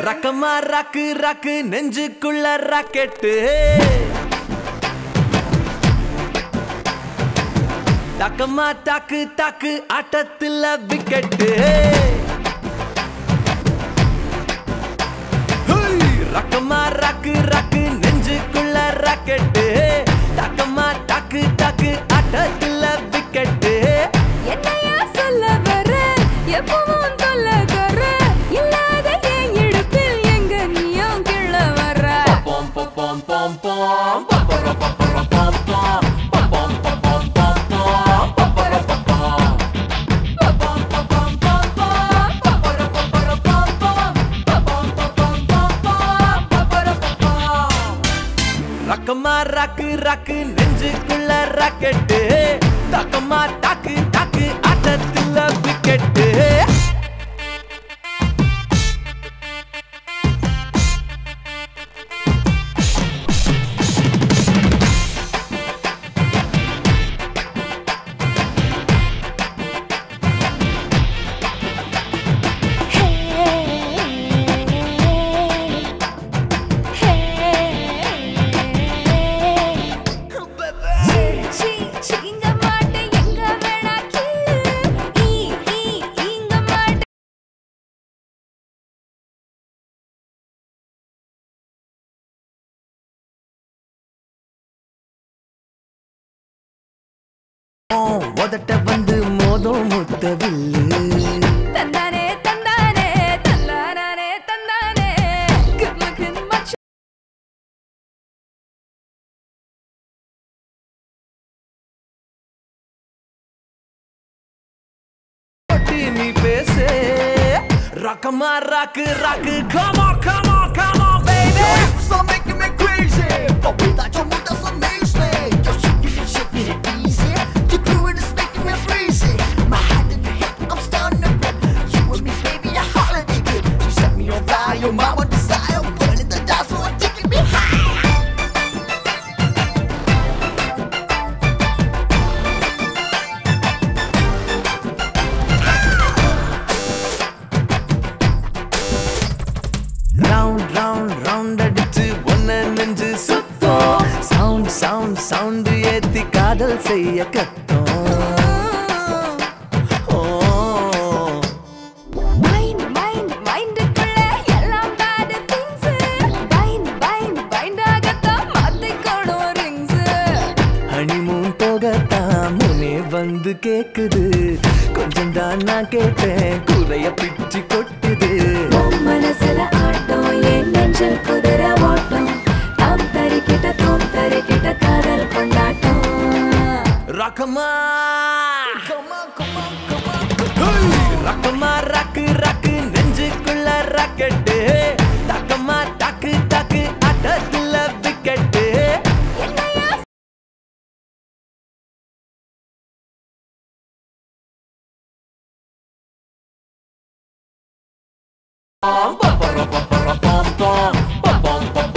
ரக்கமா ராக்கு ராக்கு நெஞ்சுக்குள்ள ராக்கெட்டு டக்கமா டாக்கு டாக்கு ஆட்டத்துல விக்கெட்டு ரக்கமா ராக்கு ராக்கு நெஞ்சுக்குள்ள ராக்கெட்டு டக்கமா டாக்கு டாக்கு ஆட்டத்துல விக்கெட்டு என்னையா சொல்ல வர எப்பவும் தொல்ல தர இல்லாத என் இடுப்பில் எங்க நீயும் கிள்ள வர Pom pom pom pom pom papara papara pom pom pom pom pom pom pom papara pom பப்பம் பப்பம் பப்பம் பப்பர பப்பர பப்பம் பப்பம் பப்பம் பப்பம் பப்பர பப்பம் ரக்கமா ராக்கு ராக்கு நெஞ்சுக்குள்ள ராக்கெட்டு தக்கமா டாக்கு டாக்கு ஆட்டத்துல விக்கெட்டு சீ, சீ, இங்க மாட்டு, எங்க வேணா கிள்ளு. ஈ, ஈ, இங்க மாட்டு. உதட்ட வந்து மோதும் முத்தவில்லு தந்தானே, தந்தானே, தந்தானே, தந்தானே. Good looking மச்சான். பட்டி நீ பேசு ரக்கமா ராக்கு ராக்கு come on come on come on baby So making me crazy, but without your mood that's amazing. You're shaking it, shaking it easy. The groove is making me crazy. My hand in your hip, I'm starting to grip. You and me, baby, a holiday gift. You set me on fire, my one desire. Burning the dance floor, taking me high. Round round round அடிச்சு ஒன்ன நெஞ்சு சுத்தம் sound sound sound ஏத்தி காதல் செய்ய கத்தோம் ஓ Mind, mind, mindக்குள்ள எல்லாம் bad things. Bind, bind, bind ஆகத்தான் மாத்திக்கணும் rings. Honeymoon போகத்தான் முனே வந்து கேக்குது கொஞ்சம் தான் நான் கேட்டேன் குறைய பிச்சு கொட்டுது உன் மனசுல ஆட்டம், என் நெஞ்சில் குதிரை ஓட்டம். தாம் தரிக்கிட்ட, தூம் தரிக்கிட்ட காதல் கொண்டாட்டம். ரக்கமா Come on, come on, come on, come on. ஹேய்! ரக்கமா ராக்கு ராக்கு நெஞ்சுக்குள்ள ராக்கெட்டு டக்கமா டாக்கு டாக்கு ஆட்டத்துல விக்கெட்டு என்னையா pom pom pom pom pom pom pom pom pom